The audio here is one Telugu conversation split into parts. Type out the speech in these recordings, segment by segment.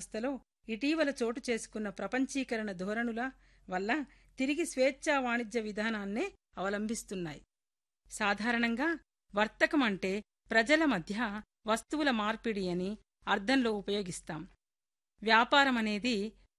వ్యవస్థలో ఇటీవల చోటు చేసుకున్న ప్రపంచీకరణ ధోరణుల వల్ల తిరిగి స్వేచ్ఛా వాణిజ్య విధానాన్నే అవలంబిస్తున్నాయి సాధారణంగా వర్తకం అంటే ప్రజల మధ్య వస్తువుల మార్పిడి అని అర్థంలో ఉపయోగిస్తాం వ్యాపారం అనేది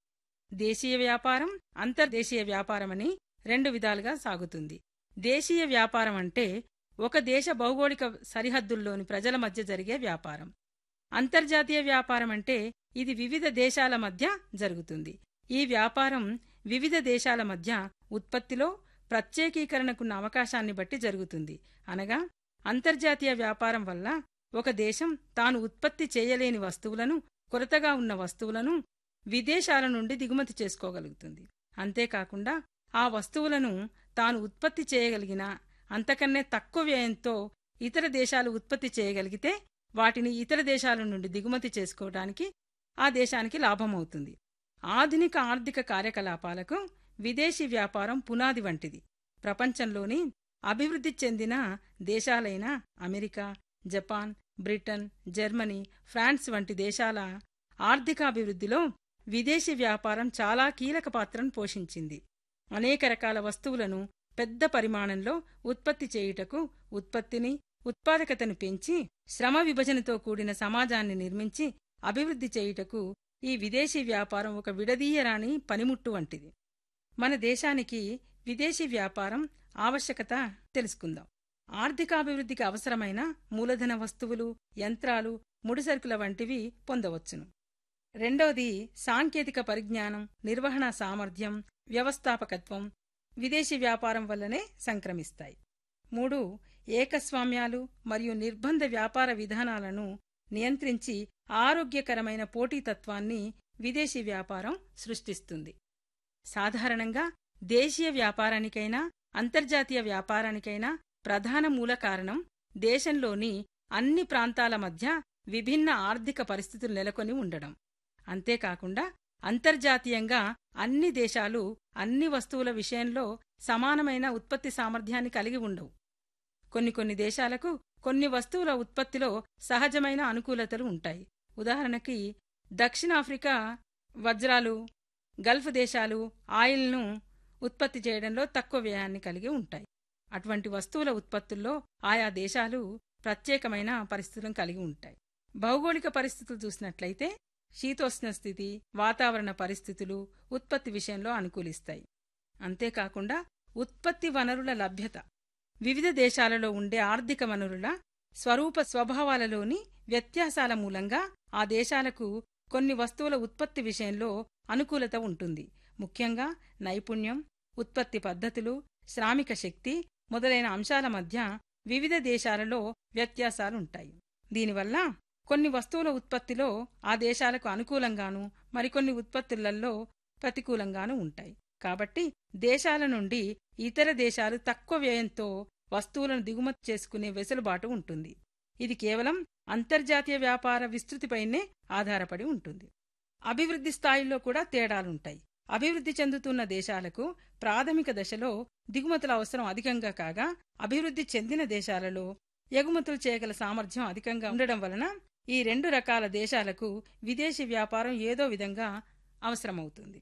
దేశీయ వ్యాపారం అంతర్దేశీయ వ్యాపారమని రెండు విధాలుగా సాగుతుంది దేశీయ వ్యాపారం అంటే ఒక దేశ భౌగోళిక సరిహద్దుల్లోని ప్రజల మధ్య జరిగే వ్యాపారం అంతర్జాతీయ వ్యాపారం అంటే ఇది వివిధ దేశాల మధ్య జరుగుతుంది ఈ వ్యాపారం వివిధ దేశాల మధ్య ఉత్పత్తిలో ప్రత్యేకీకరణకున్న అవకాశాన్ని బట్టి జరుగుతుంది అనగా అంతర్జాతీయ వ్యాపారం వల్ల ఒక దేశం తాను ఉత్పత్తి చేయలేని వస్తువులను కొరతగా ఉన్న వస్తువులను విదేశాల నుండి దిగుమతి చేసుకోగలుగుతుంది అంతేకాకుండా ఆ వస్తువులను తాను ఉత్పత్తి చేయగలిగిన అంతకన్నే తక్కువ వ్యయంతో ఇతర దేశాలు ఉత్పత్తి చేయగలిగితే వాటిని ఇతర దేశాల నుండి దిగుమతి చేసుకోవడానికి ఆ దేశానికి లాభమవుతుంది ఆధునిక ఆర్థిక కార్యకలాపాలకు విదేశీ వ్యాపారం పునాది వంటిది ప్రపంచంలోని అభివృద్ధి చెందిన దేశాలైన America Japan Britain Germany France వంటి దేశాల ఆర్థికాభివృద్ధిలో విదేశీ వ్యాపారం చాలా కీలక పాత్రను పోషించింది అనేక రకాల వస్తువులను పెద్ద పరిమాణంలో ఉత్పత్తి చేయుటకు ఉత్పత్తిని ఉత్పాదకతను పెంచి శ్రమ విభజనతో కూడిన సమాజాన్ని నిర్మించి అభివృద్ధి చేయుటకు ఈ విదేశీ వ్యాపారం ఒక విడదీయరాని పనిముట్టు వంటిది మన దేశానికి విదేశీ వ్యాపారం ఆవశ్యకత తెలుసుకుందాం ఆర్థికాభివృద్ధికి అవసరమైన మూలధన వస్తువులు యంత్రాలు ముడిసరుకుల వంటివి పొందవచ్చును రెండవది సాంకేతిక పరిజ్ఞానం నిర్వహణ సామర్థ్యం వ్యవస్థాపకత్వం విదేశీ వ్యాపారం వల్లనే సంక్రమిస్తాయి మూడు ఏకస్వామ్యాలు మరియు నిర్బంధ వ్యాపార విధానాలను నియంత్రించి ఆరోగ్యకరమైన పోటీతత్వాన్ని విదేశీ వ్యాపారం సృష్టిస్తుంది సాధారణంగా దేశీయ వ్యాపారానికైనా అంతర్జాతీయ వ్యాపారానికైనా ప్రధాన మూల కారణం దేశంలోని అన్ని ప్రాంతాల మధ్య విభిన్న ఆర్థిక పరిస్థితులు నెలకొని ఉండడం అంతేకాకుండా అంతర్జాతీయంగా అన్ని దేశాలు అన్ని వస్తువుల విషయంలో సమానమైన ఉత్పత్తి సామర్థ్యాన్ని కలిగి ఉండవు కొన్ని కొన్ని దేశాలకు కొన్ని వస్తువుల ఉత్పత్తిలో సహజమైన అనుకూలతలు ఉంటాయి ఉదాహరణకి దక్షిణాఫ్రికా వజ్రాలు గల్ఫ్ దేశాలు ఆయిల్ను ఉత్పత్తి చేయడంలో తక్కువ వ్యయాన్ని కలిగి ఉంటాయి అటువంటి వస్తువుల ఉత్పత్తుల్లో ఆయా దేశాలు ప్రత్యేకమైన పరిస్థితులను కలిగి ఉంటాయి భౌగోళిక పరిస్థితులు చూసినట్లయితే శీతోష్ణ స్థితి వాతావరణ పరిస్థితులు ఉత్పత్తి విషయంలో అనుకూలిస్తాయి అంతేకాకుండా ఉత్పత్తి వనరుల లభ్యత వివిధ దేశాలలో ఉండే ఆర్థిక వనరుల స్వరూప స్వభావాలలోని వ్యత్యాసాల మూలంగా ఆ దేశాలకు కొన్ని వస్తువుల ఉత్పత్తి విషయంలో అనుకూలత ఉంటుంది ముఖ్యంగా నైపుణ్యం ఉత్పత్తి పద్ధతులు శ్రామిక శక్తి మొదలైన అంశాల మధ్య వివిధ దేశాలలో వ్యత్యాసాలుంటాయి దీనివల్ల కొన్ని వస్తువుల ఉత్పత్తిలో ఆ దేశాలకు అనుకూలంగాను మరికొన్ని ఉత్పత్తులలో ప్రతికూలంగానూ ఉంటాయి కాబట్టి దేశాల నుండి ఇతర దేశాలు తక్కువ వ్యయంతో వస్తువులను దిగుమతి చేసుకునే వెసులుబాటు ఉంటుంది ఇది కేవలం అంతర్జాతీయ వ్యాపార విస్తృతిపైనే ఆధారపడి ఉంటుంది అభివృద్ధి స్థాయిలో కూడా తేడాలుంటాయి అభివృద్ధి చెందుతున్న దేశాలకు ప్రాథమిక దశలో దిగుమతుల అవసరం అధికంగా కాగా అభివృద్ధి చెందిన దేశాలలో ఎగుమతులు చేయగల సామర్థ్యం అధికంగా ఉండడం వలన ఈ రెండు రకాల దేశాలకు విదేశీ వ్యాపారం ఏదో విధంగా అవసరమవుతుంది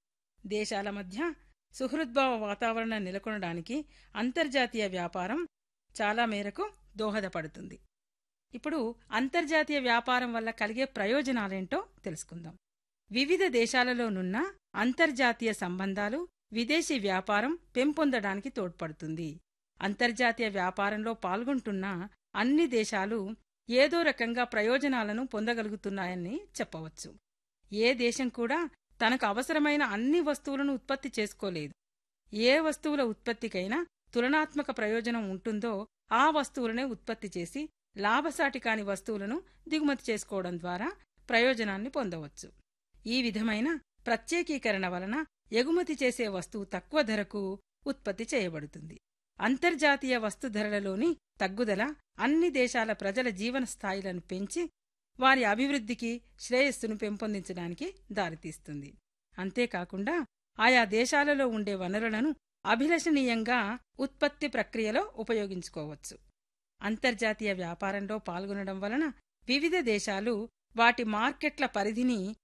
దేశాల మధ్య సుహృద్భావ వాతావరణం నెలకొనడానికి అంతర్జాతీయ వ్యాపారం చాలా మేరకు దోహదపడుతుంది ఇప్పుడు అంతర్జాతీయ వ్యాపారం వల్ల కలిగే ప్రయోజనాలేంటో తెలుసుకుందాం వివిధ దేశాలలోనున్న అంతర్జాతీయ సంబంధాలు విదేశీ వ్యాపారం పెంపొందడానికి తోడ్పడుతుంది అంతర్జాతీయ వ్యాపారంలో పాల్గొంటున్న అన్ని దేశాలు ఏదో రకంగా ప్రయోజనాలను పొందగలుగుతున్నాయని చెప్పవచ్చు ఏ దేశం కూడా తనకు అవసరమైన అన్ని వస్తువులను ఉత్పత్తి చేసుకోలేదు ఏ వస్తువుల ఉత్పత్తికైనా తులనాత్మక ప్రయోజనం ఉంటుందో ఆ వస్తువులనే ఉత్పత్తి చేసి లాభసాటి కాని వస్తువులను దిగుమతి చేసుకోవడం ద్వారా ప్రయోజనాన్ని పొందవచ్చు ఈ విధమైన ప్రత్యేకీకరణ వలన ఎగుమతి చేసే వస్తువు తక్కువ ధరకు ఉత్పత్తి చేయబడుతుంది అంతర్జాతీయ వస్తు ధరలలోని తగ్గుదల అన్ని దేశాల ప్రజల జీవన స్థాయిలను పెంచి వారి అభివృద్ధికి శ్రేయస్సును పెంపొందించడానికి దారితీస్తుంది అంతేకాకుండా ఆయా దేశాలలో ఉండే వనరులను అభిలషణీయంగా ఉత్పత్తి ప్రక్రియలో ఉపయోగించుకోవచ్చు అంతర్జాతీయ వ్యాపారంలో పాల్గొనడం వలన వివిధ దేశాలు వాటి మార్కెట్ల పరిధిని